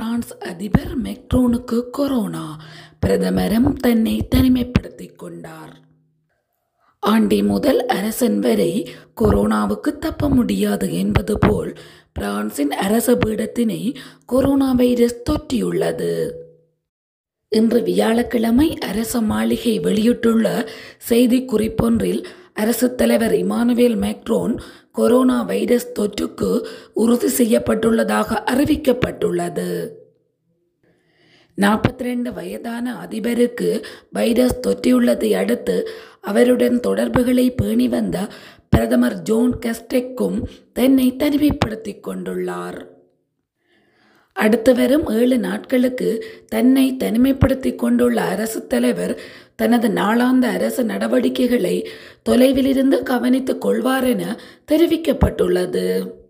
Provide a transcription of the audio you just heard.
France அதிபர் மெக்ரோனுக்கு corona பிரதமரும் தன்னை தனிமைப்படுத்திக் கொண்டார் ஆண்டி முதல் அரசன் வரை கொரோனாவுக்கு தப்ப முடியாது என்பது போல் பிரான்சின் அரச பீடத்தினை கொரோனா வைரஸ் தொற்றியுள்ளது இன்று வியாழக்கிழமை அரச மாளிகை வெளியிட்டுள்ள செய்தி குறிப்பொன்றில் அரசு தலைவர் இமானுவேல் மேக்ரோன் கொரோனா வைரஸ் தொற்றுக்கு உறுதி செய்யப்பட்டுள்ளதாக அறிவிக்கப்பட்டுள்ளது நாற்பத்தி ரெண்டு வயதான அதிபருக்கு வைரஸ் தொற்றியுள்ளதை அடுத்து அவருடன் தொடர்புகளை பேணி வந்த பிரதமர் ஜோன் கெஸ்டெக்கும் தன்னை தனிமைப்படுத்திக் கொண்டுள்ளார் அடுத்து வரும் ஏழு நாட்களுக்கு தன்னை தனிமைப்படுத்திக் கொண்டுள்ள அரசு தலைவர் தனது நாளாந்த அரசு நடவடிக்கைகளை தொலைவிலிருந்து கவனித்துக் கொள்வார் என தெரிவிக்கப்பட்டுள்ளது